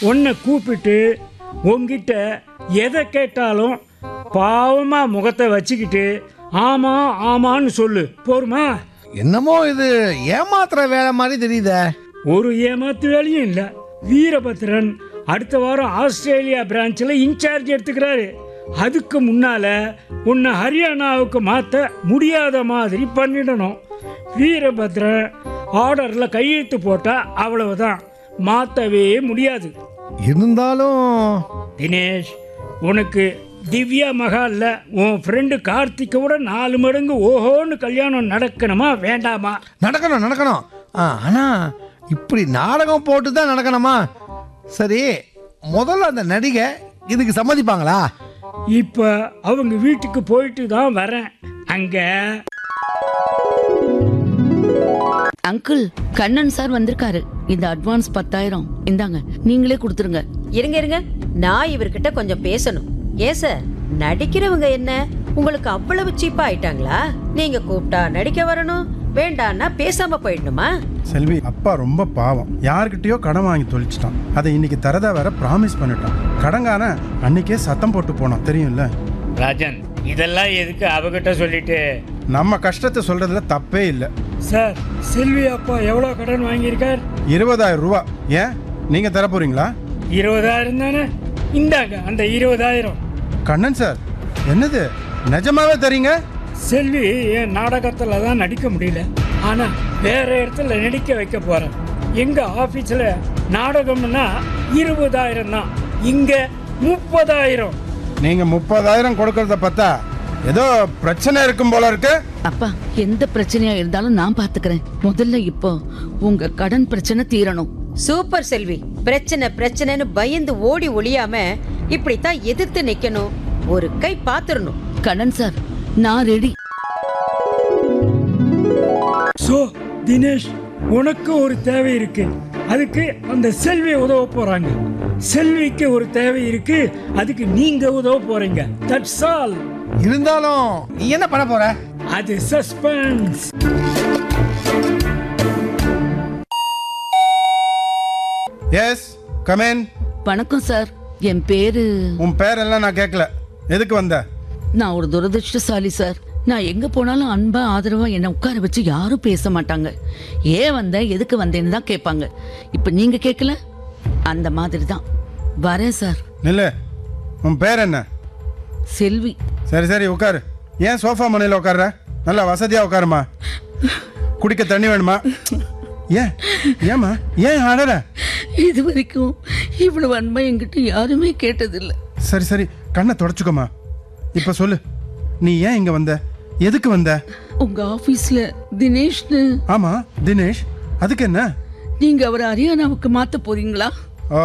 உன்னை கூப்பிட்டு உன்கிட்ட எதை கேட்டாலும் பாவமாக முகத்தை வச்சுக்கிட்டு ஆமாம் ஆமான்னு சொல்லு போருமா என்னமோ இது ஏமாத்துற வேலை மாதிரி தெரியுதே ஒரு ஏமாத்து வேலையும் இல்லை வீரபத்ரன் அடுத்த வாரம் ஆஸ்திரேலியா பிரான்ச்சில் இன்சார்ஜ் எடுத்துக்கிறாரு அதுக்கு முன்னால உன்னை ஹரியானாவுக்கு மாற்ற முடியாத மாதிரி பண்ணிடணும் வீரபத்ரன் ஆர்டரில் கையெழுத்து போட்டால் அவ்வளவுதான் மாற்றவே முடியாது இருந்தாலும் தினேஷ் உனக்கு திவ்யா மகால்ல உன் ஃப்ரெண்டு கார்த்திக்கோட நாலு மடங்கு ஓஹோன்னு கல்யாணம் நடக்கணுமா வேண்டாமா நடக்கணும் நடக்கணும் ஆ, ஆனா இப்படி நாடகம் போட்டு தான் நடக்கணுமா சரி முதல்ல அந்த நடிகை இதுக்கு சம்மதிப்பாங்களா இப்போ அவங்க வீட்டுக்கு போயிட்டு தான் வரேன் அங்கே அங்கிள் கண்ணன் சார் வந்திருக்காரு இந்த அட்வான்ஸ் பத்தாயிரம் இந்தாங்க நீங்களே கொடுத்துருங்க இருங்க இருங்க நான் இவர்கிட்ட கொஞ்சம் பேசணும் ஏன் சார் நடிக்கிறவங்க என்ன உங்களுக்கு அவ்வளவு சீப்பா ஆயிட்டாங்களா நீங்க கூப்பிட்டா நடிக்க வரணும் வேண்டான்னா பேசாம போயிடணுமா செல்வி அப்பா ரொம்ப பாவம் யார்கிட்டயோ கடன் வாங்கி தொலைச்சிட்டான் அதை இன்னைக்கு தரதா வேற ப்ராமிஸ் பண்ணிட்டான் கடங்கான அன்னைக்கே சத்தம் போட்டு போனான் தெரியும்ல ராஜன் இதெல்லாம் எதுக்கு அவகிட்ட சொல்லிட்டு நம்ம கஷ்டத்தை சொல்றதுல தப்பே இல்லை சார் செல்வி அப்பா எவ்வளோ கடன் வாங்கியிருக்கார் இருபதாயிரம் ரூபா ஏன் நீங்க தர போறீங்களா இருபதாயிரம் தானே இந்தாங்க அந்த இருபதாயிரம் கண்ணன் சார் என்னது நிஜமாவே தரீங்க செல்வி என் நாடகத்தில் தான் நடிக்க முடியல ஆனால் வேற இடத்துல நடிக்க வைக்க போகிறேன் எங்கள் ஆஃபீஸில் நாடகம்னா இருபதாயிரம் தான் இங்கே முப்பதாயிரம் நீங்க முப்பதாயிரம் கொடுக்கறத பார்த்தா ஏதோ பிரச்சனை இருக்கும் போல இருக்கு அப்பா எந்த பிரச்சனையா இருந்தாலும் நான் பாத்துக்கிறேன் முதல்ல இப்போ உங்க கடன் பிரச்சனை தீரணும் சூப்பர் செல்வி பிரச்சனை பிரச்சனைன்னு பயந்து ஓடி ஒளியாம இப்படித்தான் எதிர்த்து நிக்கணும் ஒரு கை பாத்துறணும் கண்ணன் சார் நான் ரெடி ஸோ தினேஷ் உனக்கு ஒரு தேவை இருக்கு அதுக்கு அந்த செல்வி உதவ போறாங்க செல்விக்கு ஒரு தேவை இருக்கு அதுக்கு நீங்க உதவ போறீங்க தட்ஸ் ஆல் இருந்தாலும் நீ என்ன பண்ண போற அது சஸ்பென்ஸ் எஸ் கமேன் வணக்கம் சார் என் பேரு உன் பேரெல்லாம் நான் கேட்கல எதுக்கு வந்த நான் ஒரு துரதிருஷ்டசாலி சார் நான் எங்க போனாலும் அன்பா ஆதரவா என்னை உட்கார வச்சு யாரும் பேச மாட்டாங்க ஏன் வந்தேன் எதுக்கு வந்தேன்னு தான் கேட்பாங்க இப்ப நீங்க கேட்கல அந்த மாதிரி தான் வரேன் சார் நில்லு உன் பேர் என்ன செல்வி சரி சரி உட்காரு ஏன் சோஃபா மனையில் உட்கார்ற நல்லா வசதியாக உட்காருமா குடிக்க தண்ணி வேணுமா ஏன் ஏம்மா ஏன் ஆடற இது வரைக்கும் இவ்வளவு அன்பா என்கிட்ட யாருமே கேட்டதில்லை சரி சரி கண்ணை தொடச்சுக்கோமா இப்போ சொல்லு நீ ஏன் இங்கே வந்த எதுக்கு வந்த உங்க ஆபீஸ்ல தினேஷ்னு ஆமா தினேஷ் அதுக்கு என்ன நீங்க அவரை ஹரியானாவுக்கு மாத்த போறீங்களா ஓ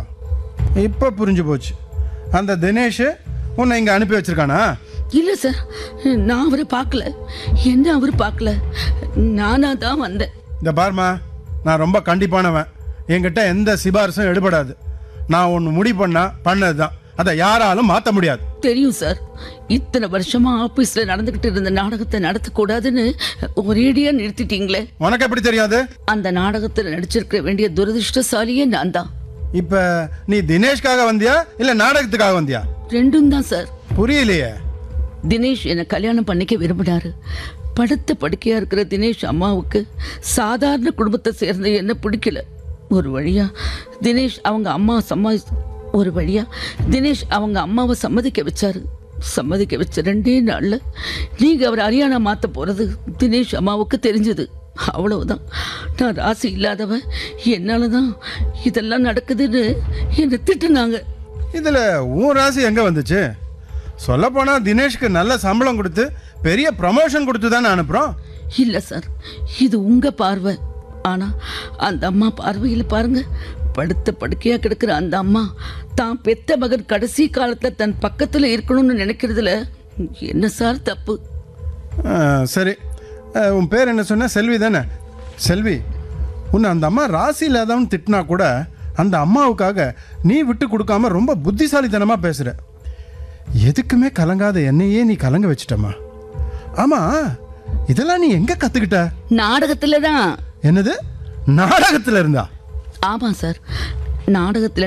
இப்போ புரிஞ்சு போச்சு அந்த தினேஷ் உன்னை இங்கே அனுப்பி வச்சிருக்கானா இல்ல சார் நான் அவரை பார்க்கல என்ன அவர் பார்க்கல நானா தான் வந்தேன் இந்த பார்மா நான் ரொம்ப கண்டிப்பானவன் என்கிட்ட எந்த சிபாரிசும் எடுபடாது நான் ஒன்று முடிவு பண்ணா பண்ணது தான் அதை யாராலும் மாற்ற முடியாது தெரியும் சார் இத்தனை வருஷமா ஆபீஸ்ல நடந்துகிட்டு இருந்த நாடகத்தை நடத்தக்கூடாதுன்னு ஒரேடியா நிறுத்திட்டீங்களே உனக்கு எப்படி தெரியாது அந்த நாடகத்துல நடிச்சிருக்க வேண்டிய துரதிருஷ்டசாலியே நான் தான் இப்போ நீ தினேஷ்காக வந்தியா இல்லை நாடகத்துக்காக வந்தியா ரெண்டும் தான் சார் புரியலையே தினேஷ் என்னை கல்யாணம் பண்ணிக்க விரும்பினாரு படுத்த படுக்கையா இருக்கிற தினேஷ் அம்மாவுக்கு சாதாரண குடும்பத்தை சேர்ந்த என்ன பிடிக்கல ஒரு வழியா தினேஷ் அவங்க அம்மா சம்மதி ஒரு வழியா தினேஷ் அவங்க அம்மாவை சம்மதிக்க வச்சாரு சம்மதிக்க வச்ச ரெண்டே நாள்ல நீங்க அவர் ஹரியானா மாத்த போறது தினேஷ் அம்மாவுக்கு தெரிஞ்சது அவ்வளவுதான் நான் ராசி இல்லாதவன் என்னால தான் இதெல்லாம் நடக்குதுன்னு என்னை திட்டுனாங்க இதில் உன் ராசி எங்கே வந்துச்சு சொல்லப்போனால் தினேஷ்க்கு நல்ல சம்பளம் கொடுத்து பெரிய ப்ரமோஷன் கொடுத்து தானே அனுப்புகிறோம் இல்ல சார் இது உங்க பார்வை ஆனா அந்த அம்மா பார்வையில பாருங்க படுத்த படுக்கையா கிடக்குற அந்த அம்மா தான் பெத்த மகன் கடைசி காலத்துல தன் பக்கத்துல இருக்கணும்னு நினைக்கிறதுல என்ன சார் தப்பு ஆ, சரி ஆ, உன் பேர் என்ன சொன்ன செல்வி தானே செல்வி உன்னை அந்த அம்மா ராசி இல்லாதவன் திட்டினா கூட அந்த அம்மாவுக்காக நீ விட்டு கொடுக்காம ரொம்ப புத்திசாலித்தனமாக பேசுகிற எதுக்குமே கலங்காத என்னையே நீ கலங்க வச்சிட்டம்மா ஆமாம் இதெல்லாம் நீ எங்கே கற்றுக்கிட்ட நாடகத்துல தான் என்னது நாடகத்தில் இருந்தா ஆமா சார் நாடகத்துல